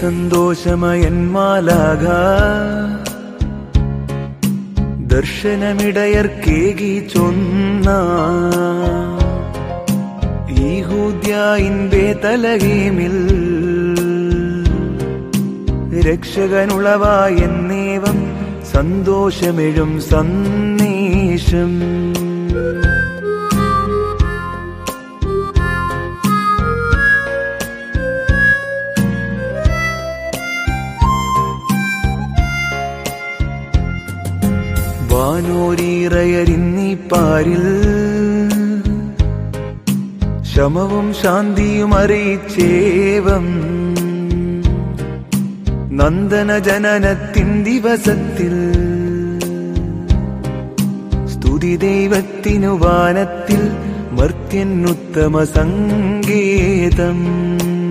സന്തോഷമയന്മാലാക ദർശനമിടയർക്കേകി ചൊന്ന ഈഹൂദ്യായിൻപേ തലകീമിൽ രക്ഷകനുളവായെന്നേവം സന്തോഷമെഴും സന്ദേശം വാനോരീറയരിന്നീ പാരിൽ ശമവും ശാന്തിയും അറിയിച്ചേവം നന്ദന ജനനത്തിൻ ദിവസത്തിൽ സ്തുതി ദൈവത്തിനു വാനത്തിൽ മർത്യനുത്തമ സങ്കേതം